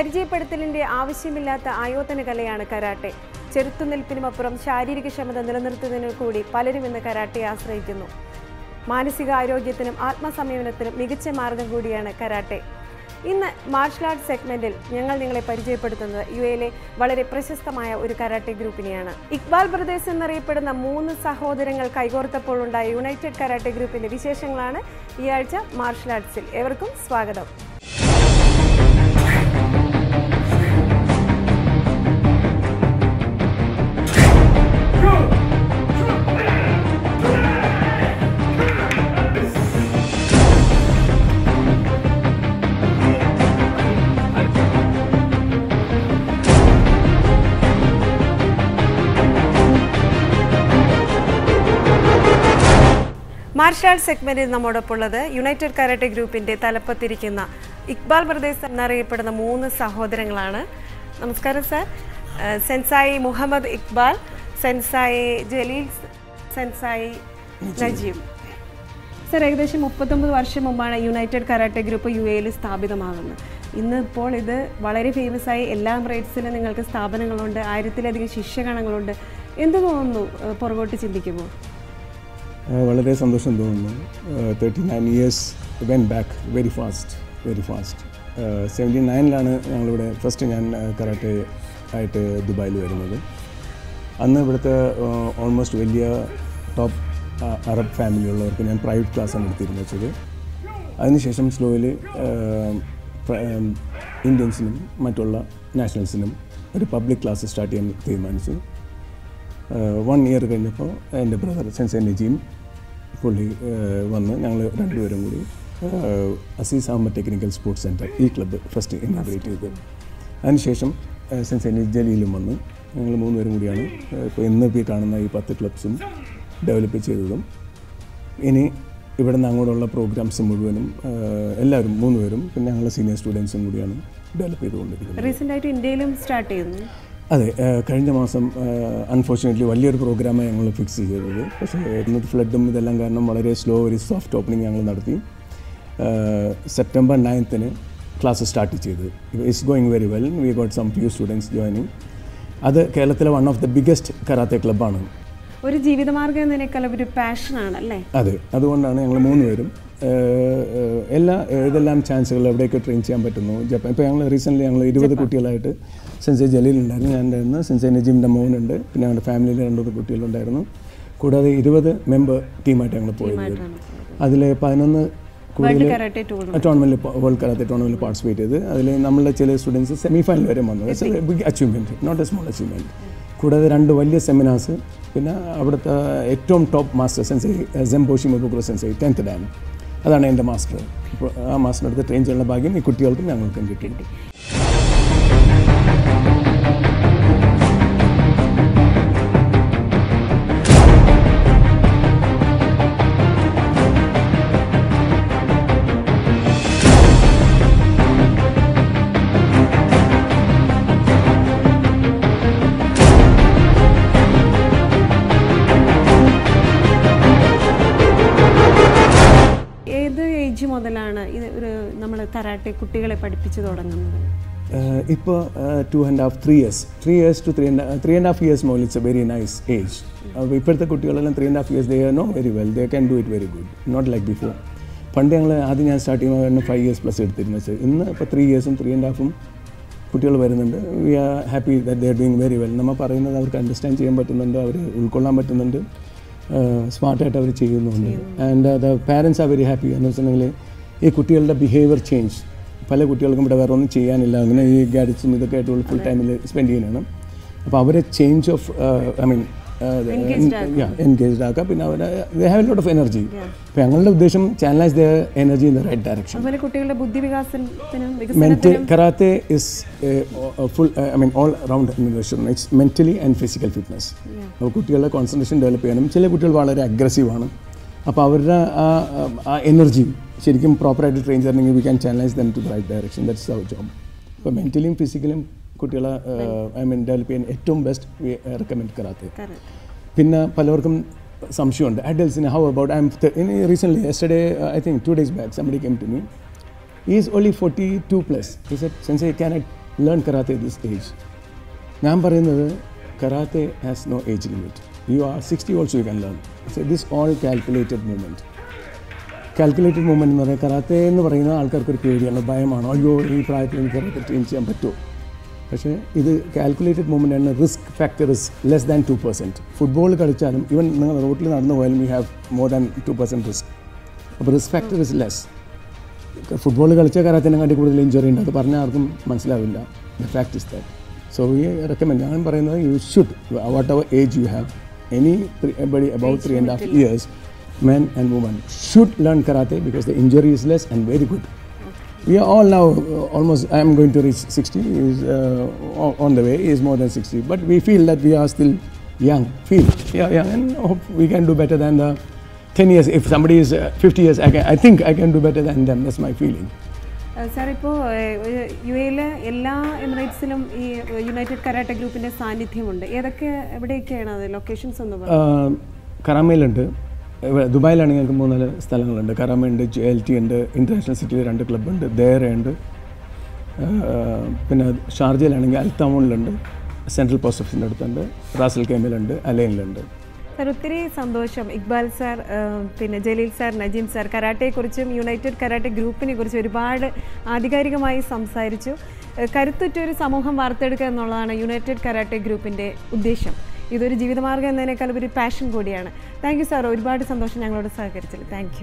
പരിചയപ്പെടുത്തലിന്റെ ആവശ്യമില്ലാത്ത ആയോധന കലയാണ് കരാട്ടെ ചെറുത്തുനിൽപ്പിനുമപ്പുറം ശാരീരിക ക്ഷമത നിലനിർത്തുന്നതിനു കൂടി പലരും ഇന്ന് കരാട്ടെ ആശ്രയിക്കുന്നു മാനസിക ആരോഗ്യത്തിനും ആത്മസംയമനത്തിനും മികച്ച മാർഗം കൂടിയാണ് കരാട്ടെ ഇന്ന് മാർഷൽ ആർട്സ് സെഗ്മെന്റിൽ ഞങ്ങൾ നിങ്ങളെ പരിചയപ്പെടുത്തുന്നത് യു എയിലെ വളരെ പ്രശസ്തമായ ഒരു കരാട്ടെ ഗ്രൂപ്പിനെയാണ് ഇക്ബാൽ ബ്രദേഴ്സ് എന്നറിയപ്പെടുന്ന മൂന്ന് സഹോദരങ്ങൾ കൈകോർത്തപ്പോൾ ഉണ്ടായ യുണൈറ്റഡ് കരാട്ടെ ഗ്രൂപ്പിന്റെ വിശേഷങ്ങളാണ് ഈ ആഴ്ച മാർഷൽ ആർട്സിൽ ഏവർക്കും സ്വാഗതം മാർഷൽ ആർട്സ് സെഗ്മെന്റിൽ നമ്മോടൊപ്പം ഉള്ളത് യുണൈറ്റഡ് കരാട്ടെ ഗ്രൂപ്പിന്റെ തലപ്പത്തിരിക്കുന്ന ഇക്ബാൽ ബ്രദേഴ്സ് എന്നറിയപ്പെടുന്ന മൂന്ന് സഹോദരങ്ങളാണ് നമസ്കാരം സാർ ഏഹ് sensei Muhammad Iqbal sensei Jaleel sensei Najeem sir ഏകദേശം മുപ്പത്തൊമ്പത് വർഷം മുമ്പാണ് യുണൈറ്റഡ് കരാട്ടെ ഗ്രൂപ്പ് യു എയിൽ സ്ഥാപിതമാകുന്നത് ഇന്ന് ഇപ്പോൾ ഇത് വളരെ ഫേമസ് ആയി എല്ലാ റേറ്റ്സിലും നിങ്ങൾക്ക് സ്ഥാപനങ്ങളുണ്ട് ആയിരത്തിലധികം ശിഷ്യഗണങ്ങളുണ്ട് എന്ത് തോന്നുന്നു ഏഹ് പുറകോട്ട് ചിന്തിക്കുമ്പോൾ ആ, വളരെ സന്തോഷം തോന്നുന്നു thirty nine years when back very fast very fast seventy നയനിലാണ് ഞങ്ങളിവിടെ ഫസ്റ്റ് ഞാൻ കരാട്ടെ ആയിട്ട് ദുബായിൽ വരുന്നത് അന്ന് ഇവിടുത്തെ ഓൾമോസ്റ്റ് വലിയ ടോപ്പ് അറബ് ഫാമിലിയുള്ളവർക്ക് ഞാൻ പ്രൈവറ്റ് ക്ലാസ്സാണ് എടുത്തിരുന്നത് വെച്ചത് അതിനുശേഷം സ്ലോയിൽ ഇന്ത്യൻസിനും മറ്റുള്ള നാഷണൽസിനും ഒരു പബ്ലിക് ക്ലാസ് സ്റ്റാർട്ട് ചെയ്യാൻ തീരുമാനിച്ചു വൺ ഇയർ കഴിഞ്ഞപ്പോൾ എൻ്റെ ബ്രദർ സെൻസെ നജീം പുള്ളി ഏഹ്, വന്ന് ഞങ്ങൾ രണ്ടുപേരും കൂടി ഏഹ്, Azeez Ahmed technical sports centre ഈ ക്ലബ്ബ് ഫസ്റ്റ് ഇനാഗ്രേറ്റ് ചെയ്തത് അതിനുശേഷം ഏഹ്, സെൻസെ നി- ജലീലും വന്ന് ഞങ്ങൾ മൂന്നുപേരും കൂടിയാണ് ഏഹ്, ഇപ്പോൾ ഇന്ന് ഈ കാണുന്ന ഈ പത്ത് ക്ലബ്സും ഡെവലപ്പ് ചെയ്തതും ഇനി ഇവിടെ നിന്ന് അങ്ങോട്ടുള്ള പ്രോഗ്രാംസ് മുഴുവനും ഏഹ്, എല്ലാവരും മൂന്നുപേരും പിന്നെ ഞങ്ങളുടെ സീനിയർ സ്റ്റുഡൻസും കൂടിയാണ് ഡെവലപ്പ് ചെയ്തുകൊണ്ടിരിക്കുന്നത് റീസെൻ്റ് ആയിട്ട് ഇന്ത്യയിലും സ്റ്റാർട്ട് ചെയ്യുന്നു അതെ ഏഹ് കഴിഞ്ഞ മാസം അൺഫോർച്ചുനേറ്റ്ലി വലിയൊരു പ്രോഗ്രാമാണ് ഞങ്ങൾ ഫിക്സ് ചെയ്തത് പക്ഷേ ഇന്നത്തെ ഫ്ലഡും ഇതെല്ലാം കാരണം വളരെ സ്ലോ ഒരു സോഫ്റ്റ് ഓപ്പണിംഗ് ഞങ്ങൾ നടത്തി സെപ്റ്റംബർ നയൻത്തിന് ക്ലാസ് സ്റ്റാർട്ട് ചെയ്തത് it's going very well we got some few students joining അത് കേരളത്തിലെ one of the biggest karate ക്ലബ്ബാണ് ഒരു ജീവിതമാർഗം എന്നതിനേക്കാൾ ഒരു പാഷനാണ് അല്ലേ അതെ അതുകൊണ്ടാണ് ഞങ്ങൾ മൂന്ന് പേരും ഏഹ്, ഏഹ്, എല്ലാ ഏതെല്ലാം ചാൻസുകൾ എവിടെയൊക്കെ ട്രെയിൻ ചെയ്യാൻ പറ്റുന്നു ജപ്പാൻ ഇപ്പോൾ ഞങ്ങൾ റീസെൻ്റ്ലി ഞങ്ങൾ ഇരുപത് കുട്ടികളായിട്ട് സെൻസൈ ജലീൽ ഉണ്ടായിരുന്നു ഞാൻ ഉണ്ടായിരുന്നു സെൻസൈ നജീമിൻ്റെ മോനുണ്ട് പിന്നെ ഞങ്ങളുടെ ഫാമിലിയിൽ രണ്ടു കുട്ടികളുണ്ടായിരുന്നു കൂടാതെ ഇരുപത് മെമ്പർ ടീമായിട്ട് ഞങ്ങൾ പോയത് അതിൽ പതിനൊന്ന് കൂടുതൽ കരാട്ടെ ടൂർ ടൂർണമെൻറ്റിൽ വേൾഡ് കരാത്തെ ടൂർണമെൻറ്റിൽ പാർട്ടിസിപ്പേറ്റ് ചെയ്ത് അതിൽ നമ്മളുടെ ചില സ്റ്റുഡൻസ് സെമി ഫൈനൽ വരെ വന്നു big achievement not a small achievement കൂടാതെ രണ്ട് വലിയ സെമിനാർസ് പിന്നെ അവിടുത്തെ ഏറ്റവും ടോപ്പ് മാസ്റ്റർ സെൻസൈ സെംബോഷി മൊബുക്കുറ സെൻസൈ ടെൻത്ത് ഡാൻ അതാണ് എൻ്റെ മാസ്റ്റർ അപ്പോൾ ആ മാസ്റ്ററിൻ്റെ അടുത്ത് ട്രെയിൻ ചെയ്യാനുള്ള ഭാഗ്യം ഈ കുട്ടികൾക്കും ഞങ്ങൾക്കും കിട്ടിയിട്ടുണ്ട് ഏത് ഏജ് മുതലാണ് ഇത് ഒരു നമ്മൾ കരാട്ടെ കുട്ടികളെ പഠിപ്പിച്ചു തുടങ്ങുന്നത് ഇപ്പോൾ two and half three years three years two three and three and half years മോൾ it's a very nice age അപ്പോൾ ഇപ്പോഴത്തെ കുട്ടികളെല്ലാം three and half years they know very well they can do it very good not like before പണ്ട് ഞങ്ങൾ ആദ്യം ഞാൻ start ചെയ്യുമ്പോൾ five years plus എടുത്തിരുന്നു വെച്ചാൽ ഇന്ന് ഇപ്പോൾ ത്രീ ഇയേഴ്സും ത്രീ ആൻഡ് ഹാഫും കുട്ടികൾ വരുന്നുണ്ട് we are happy that they are doing very well നമ്മൾ പറയുന്നത് അവർക്ക് അണ്ടർസ്റ്റാൻഡ് ചെയ്യാൻ പറ്റുന്നുണ്ട് അവർ ഉൾക്കൊള്ളാൻ പറ്റുന്നുണ്ട് സ്മാർട്ടായിട്ട് അവർ ചെയ്യുന്നുണ്ട് and the parents are very happy എന്ന് വെച്ചിട്ടുണ്ടെങ്കിൽ ഈ കുട്ടികളുടെ ബിഹേവിയർ ചേഞ്ച് പല കുട്ടികൾക്കും ഇവിടെ വേറെ ഒന്നും ചെയ്യാനില്ല അങ്ങനെ ഈ ഗാഡറ്റ്സും ഇതൊക്കെ ആയിട്ട് ഫുൾ ടൈമിൽ സ്പെൻഡ് ചെയ്യാനാണ് അപ്പോൾ അവരെ change of I mean engaged ആക്കുക പിന്നെ അവർ they have lot of energy അപ്പോൾ ഞങ്ങളുടെ ഉദ്ദേശം channelise the energy in the right direction അതുപോലെ കുട്ടികളുടെ ബുദ്ധിവികാസത്തിനും Mental വികസനത്തിനും karate is a, a full, uh, I mean, all round innovation. It's mentally and physical fitness. അപ്പോൾ കുട്ടികളുടെ കോൺസെൻട്രേഷൻ ഡെവലപ്പ് ചെയ്യാനും ചില കുട്ടികൾ വളരെ അഗ്രസീവാണ് അപ്പോൾ അവരുടെ ആ ആ എനർജി ശരിക്കും പ്രോപ്പറായിട്ട് ട്രെയിൻ ചെയ്യണമെങ്കിൽ we can channelise them to the right direction that's our job അപ്പോൾ മെൻ്റലിയും ഫിസിക്കലും കുട്ടികളെ ഐ മീൻ ഡെവലപ്പ് ചെയ്യാൻ ഏറ്റവും ബെസ്റ്റ് റെക്കമെൻഡ് കരാത്തെ Correct. പിന്നെ പലർക്കും സംശയമുണ്ട് അഡൽസിന് how about I am recently yesterday I think two days back somebody came to me He is only 42 plus. He said, Sensei, can I learn karate this age ഞാൻ പറയുന്നത് karate has no age limit you are sixty also you can learn so this all calculated movement calculated movement എന്ന് പറയുന്നത് karate എന്ന് പറയുന്ന ആൾക്കാർക്ക് ഒരു പേടിയാണ് ഭയമാണ് അയ്യോ ഈ പ്രായത്തിൽ എനിക്ക് കരാത്തെ ട്രെയിൻ ചെയ്യാൻ പറ്റുമോ പക്ഷേ ഇത് കാൽക്കുലേറ്റഡ് മൂവ്മെൻ്റ് ആണ് risk factor is less than two percent football കളിച്ചാലും ഈവൻ നിങ്ങൾ റോട്ടിൽ നടന്നു പോയാലും you have more than two percent risk അപ്പോൾ risk factor is less football കളിച്ച കരാത്തിനെ കാട്ടി കൂടുതൽ ഇഞ്ചുറി ഉണ്ട് അത് പറഞ്ഞാൽ ആർക്കും മനസ്സിലാവില്ല the fact is that so we recommend ഞാൻ പറയുന്നത് you should whatever age you have anybody about three and half years men and women should learn karate because the injury is less and very good. We are all now uh, almost, I am going to reach 60, is uh, on- on the way, he is more than 60. But we feel that we are still young, feel, yeah, young, and hope we can do better than the 10 years. If somebody is uh, 50 years, I, can, I think I can do better than them, that's my feeling. Sir ഇപ്പോൾ യു എയിലെ എല്ലാ എമിറേറ്റ്സിലും ഈ United karate ഗ്രൂപ്പിന്റെ സാന്നിധ്യമുണ്ട് ഏതൊക്കെ എവിടെയൊക്കെയാണ് അത് ലൊക്കേഷൻസ് ഒന്ന് പറ ആഹ് കറാമയിലുണ്ട് ഇവിടെ ദുബായിലാണെങ്കിൽ ഞങ്ങൾക്ക് മൂന്നാല് സ്ഥലങ്ങളുണ്ട് കറാമയുണ്ട് ജെ എൽ ടി ഉണ്ട് ഇൻ്റർനാഷണൽ സിറ്റിയിൽ രണ്ട് ക്ലബ്ബുണ്ട് ദേറയുണ്ട് ആഹ് പിന്നെ ഷാർജയിലാണെങ്കിൽ അൽത്താമൂണിലുണ്ട് സെൻട്രൽ പോസ്റ്റ് ഓഫീസിൻ്റെ അടുത്തുണ്ട് റാസൽ കേമിലുണ്ട് അലൈനിലുണ്ട് സാർ ഒത്തിരി സന്തോഷം ഇക്ബാൽ സാർ ഏഹ്, പിന്നെ ജലീൽ സാർ നജീം സാർ കരാട്ടെയെക്കുറിച്ചും യുണൈറ്റഡ് കരാട്ടെ ഗ്രൂപ്പിനെ കുറിച്ചും ഒരുപാട് ആധികാരികമായി സംസാരിച്ചു ഏഹ്, കരുത്തുറ്റ ഒരു സമൂഹം വാർത്തെടുക്കുക എന്നുള്ളതാണ് യുണൈറ്റഡ് കരാട്ടെ ഗ്രൂപ്പിൻ്റെ ഉദ്ദേശം ഇതൊരു ജീവിതമാർഗ്ഗം എന്നതിനേക്കാൾ ഒരു പാഷൻ കൂടിയാണ് താങ്ക് യു സാർ ഒരുപാട് സന്തോഷം ഞങ്ങളോട് സഹകരിച്ചത് താങ്ക് യു